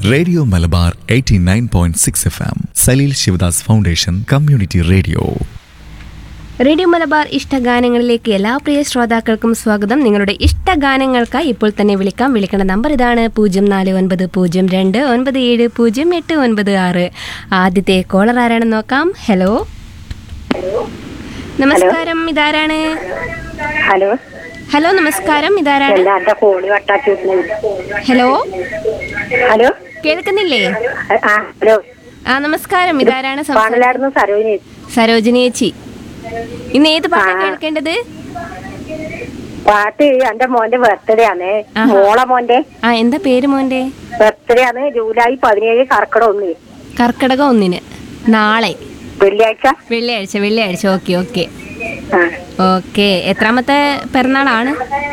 Radio Malabar 89.6 F M Saleel Shivadas foundation community radio radio Malabar ഇഷ്ടഗാനങ്ങളിലേക്ക് എല്ലാ പ്രിയ ശ്രോതാക്കൾക്കും സ്വാഗതം നിങ്ങളുടെ ഇഷ്ടഗാനങ്ങൾക്കായി ഇപ്പോൾ തന്നെ വിളിക്കാം വിളിക്കേണ്ട നമ്പർ ഇതാണ് പൂജ്യം നാല് ഒൻപത് പൂജ്യം രണ്ട് ഒൻപത് ഏഴ് പൂജ്യം എട്ട് ഒൻപത് ആറ് ആദ്യത്തെ കോളർ ആരാണെന്ന് നോക്കാം ഹലോ നമസ്കാരം ഇതാരാണ് ഹലോ ഹലോ നമസ്കാരം ഇതാരാണ് എന്താ എന്റെ ഫോണ് കട്ടാക്കി വെക്കുന്നത് ഹലോ ഹലോ കേൾക്കുന്നില്ലേ ആ ഹലോ ആ നമസ്കാരം ഇതാരാണ് സംസാ- പാണലായിരുന്നു സരോജിനി സരോജിനി ചേച്ചി ഇന്ന് ഏത് പാട്ടാണ് ആ. കേൾക്കേണ്ടത് പാട്ട് എന്റെ മോന്റെ ബർത്ത്ഡേ ആണ് ആഹാ. മോളെ മോന്റെ ആ എന്താ പേര് മോന്റെ ബർത്ത്ഡേ ആണ് ജൂലൈ പതിനേഴ് കർക്കിടം ഒന്ന് കർക്കിടകം ഒന്നിന് നാളെ വെള്ളിയാഴ്ച വെള്ളിയാഴ്ച വെള്ളിയാഴ്ച ഓക്കെ ഓക്കെ ആ ഓക്കെ എത്രാമത്തെ പിറന്നാളാണ്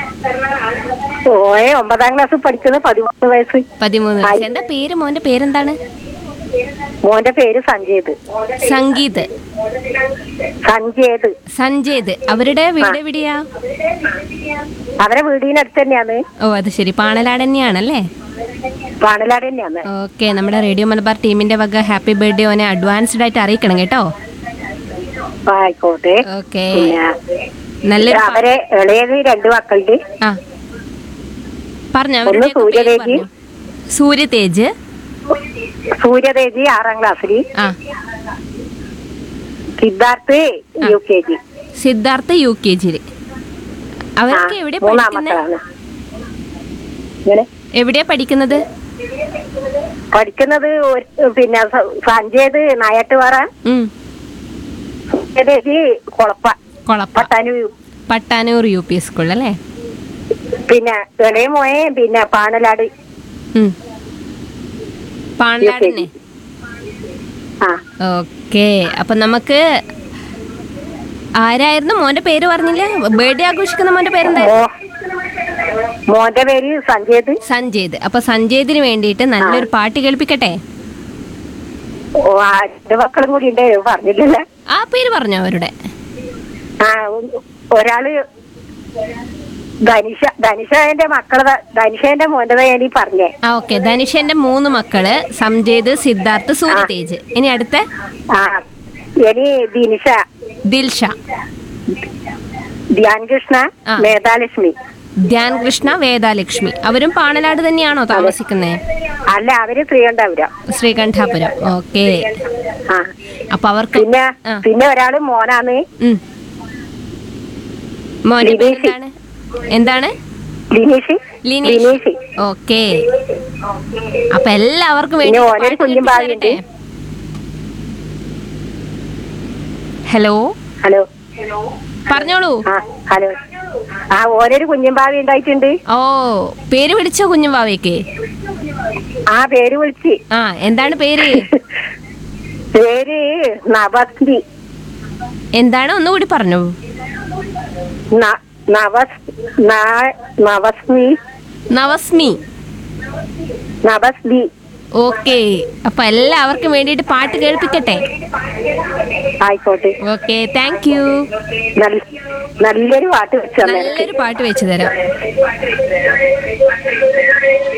ഓയെ ഒമ്പതാം ക്ലാസ് പഠിക്കുന്നത് പതിമൂന്ന് വയസ്സ് പതിമൂന്ന് വയസ്സ് എന്താ പേര് മോന്റെ പേരെന്താണ് മോന്റെ പേര് സഞ്ജേത് സംഗീത് സഞ്ജേത് സഞ്ജേത് അവരുടെ വീട് എവിടെയാ അവരെ വീടിനടുത്ത് തന്നെയാണ് ഓ അത് ശരി പാണലാട് തന്നെയാണല്ലേ പാണലാട് തന്നെയാണ് ഓക്കെ നമ്മുടെ റേഡിയോ മലബാർ ടീമിന്റെ വക ഹാപ്പി ബർത്ത്ഡേ ഓനെ അഡ്വാൻസ്ഡ് ആയിട്ട് അറിയിക്കണം കേട്ടോ ആയിക്കോട്ടെ ഓക്കെ പിന്നെ നല്ലൊരു പാ- അവരെ ഇളയത് രണ്ട് മക്കളുണ്ട് ആ പറഞ്ഞോ ഒന്ന് അവരുടെ സൂര്യരേഖി. സൂര്യതേജ് സൂര്യദേവി ആറാം ക്ലാസ്സിൽ ആ സിദ്ധാർത്ഥ് ആ. U K G Siddhartha U K ജിയിൽ അവരൊക്കെ എവിടെ പഠിക്കുന്നത് മൂന്നാമക്കളാണ് ഇങ്ങനെ എവിടെയാ പഠിക്കുന്നത് പഠിക്കുന്നത് ഒരു- പിന്നെ സ- സഞ്ജയത് നായാട്ടുപാറ ഉം സൂര്യദേവി കൊളപ്പ കൊളപ്പ പട്ടാനു പട്ടാനൂർ യു പി സ്കൂൾ അല്ലേ പിന്നെ ഇളയ മോയെ പിന്നെ പാണലാട് ഉം പാണ്ടാടനെ ആ ഓക്കെ അപ്പൊ നമുക്ക് ആരായിരുന്നു മോന്റെ പേര് പറഞ്ഞില്ല ബർത്ത്ഡേ ആഘോഷിക്കുന്ന മോന്റെ പേരെന്തായിരുന്നു മോ മോന്റെ പേര് സഞ്ജയത് സഞ്ജയ്ത് അപ്പൊ സഞ്ജയ്തിന് വേണ്ടിയിട്ട് നല്ലൊരു പാട്ട് കേൾപ്പിക്കട്ടെ ഓ ആ രണ്ട് മക്കളും കൂടി ഉണ്ട് പറഞ്ഞില്ലല്ലേ ആ പേര് പറഞ്ഞോ അവരുടെ ആ ഒ- ഒരാള് ധനിഷ ധനിഷന്റെ മക്കളെ ധനിഷന്റെ മോന്റെ ഞാൻ ഈ പറഞ്ഞേ ആ ഓക്കെ ധനുഷന്റെ മൂന്ന് മക്കള് സംജയ്ത് സിദ്ധാർത്ഥ് സൂര്യതേജ് ഇനി അടുത്ത ആ ഇനി ദിനിഷ ദിൽഷ ധ്യാൻ കൃഷ്ണ ആ. മേധാലക്ഷ്മി ധ്യാൻ കൃഷ്ണ വേദാലക്ഷ്മി അവരും പാണലാട് തന്നെയാണോ താമസിക്കുന്നത് അല്ല അവര് ശ്രീകണ്ഠപുരം ശ്രീകണ്ഠാപുരം ഓക്കെ ആ അപ്പൊ അവർക്ക് പിന്നെ ആ. പിന്നെ ഒരാള് മോനാണ് ഉം. മോന്റെ ലിനീഷ്. പേരെന്താണ് എന്താണ് ലിനീഷ് ലിനീഷ് ലിനീഷ് ഓക്കെ അപ്പൊ എല്ലാവർക്കും വേണ്ടി പിന്നെ ഒരു ഓനൊരു പാട്ട് കുഞ്ഞും കേൾപ്പിച്ച് ഭാവിയുണ്ട്. തരട്ടെ? ഹലോ ഹലോ പറഞ്ഞോളൂ ആ ഹലോ ആ ഓരോരു കുഞ്ഞുംഭാവി ഉണ്ടായിട്ടുണ്ട് ഓ പേര് വിളിച്ചോ കുഞ്ഞുവാവയ്ക്ക് ആ പേര് വിളിച്ച് ആ എന്താണ് പേര് പേര് നവസ്തി എന്താണ് ഒന്നുകൂടി പറഞ്ഞു ന- നവസ് ന- നവസ്മി നവസ്മി നവസ്തി ഓക്കെ അപ്പൊ എല്ലാവർക്കും വേണ്ടിയിട്ട് പാട്ട് കേൾപ്പിക്കട്ടെ ആയിക്കോട്ടെ ഓക്കെ താങ്ക് യു നല്ല നല്ലൊരു പാട്ട് വെച്ചു തന്നെ നല്ലൊരു പാട്ട് വെച്ചു തരാം